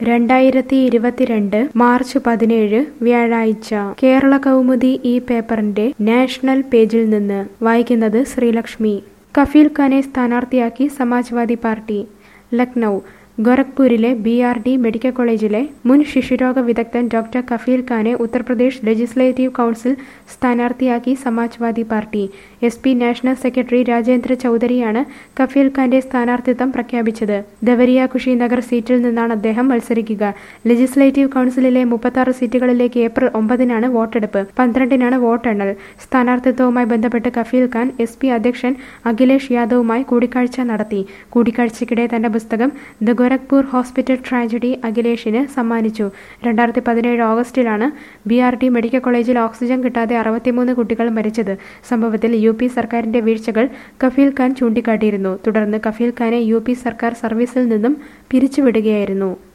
രണ്ടായിരത്തി ഇരുപത്തിരണ്ട് മാർച്ച് പതിനേഴ് വ്യാഴാഴ്ച കേരള കൗമുദി ഈ പേപ്പറിന്റെ നാഷണൽ പേജിൽ നിന്ന് വായിക്കുന്നത് ശ്രീലക്ഷ്മി കഫീൽ ഖാനെ സ്ഥാനാർത്ഥിയാക്കി സമാജ്വാദി പാർട്ടി ലക്നൗ ഗോരഖ്പൂരിലെ ബി ആർ ഡി മെഡിക്കൽ കോളേജിലെ മുൻ ശിശുരോഗ വിദഗ്ധൻ ഡോക്ടർ കഫീൽ ഖാനെ ഉത്തർപ്രദേശ് ലെജിസ്ലേറ്റീവ് കൗൺസിൽ സ്ഥാനാർത്ഥിയാക്കി Samajwadi Party S P national secretary Rajendra ചൌധരിയാണ് കഫീൽ ഖാന്റെ സ്ഥാനാർത്ഥിത്വം പ്രഖ്യാപിച്ചത് ദവരിയ കുഷിനഗർ സീറ്റിൽ നിന്നാണ് അദ്ദേഹം മത്സരിക്കുക ലെജിസ്ലേറ്റീവ് കൗൺസിലിലെ മുപ്പത്തി സീറ്റുകളിലേക്ക് ഏപ്രിൽ ഒമ്പതിനാണ് വോട്ടെടുപ്പ് പന്ത്രണ്ടിനാണ് വോട്ടെണ്ണൽ സ്ഥാനാർത്ഥിത്വവുമായി ബന്ധപ്പെട്ട് കഫീൽ ഖാൻ എസ് പി അധ്യക്ഷൻ അഖിലേഷ് യാദവുമായി കൂടിക്കാഴ്ച നടത്തി കൂടിക്കാഴ്ചയ്ക്കിടെ തന്റെ പുസ്തകം ദ ഗോരഖ്പൂർ ഹോസ്പിറ്റൽ ട്രാജഡി അഖിലേഷിന് സമ്മാനിച്ചു രണ്ടായിരത്തി പതിനേഴ് ഓഗസ്റ്റിലാണ് ബി ആർ ടി മെഡിക്കൽ കോളേജിൽ ഓക്സിജൻ കിട്ടാതെ അറുപത്തിമൂന്ന് കുട്ടികൾ മരിച്ചത് സംഭവത്തിൽ യു പി സർക്കാരിന്റെ വീഴ്ചകൾ കഫീൽ ഖാൻ ചൂണ്ടിക്കാട്ടിയിരുന്നു തുടർന്ന് കഫീൽ ഖാനെ യു പി സർക്കാർ സർവീസിൽ നിന്നും പിരിച്ചുവിടുകയായിരുന്നു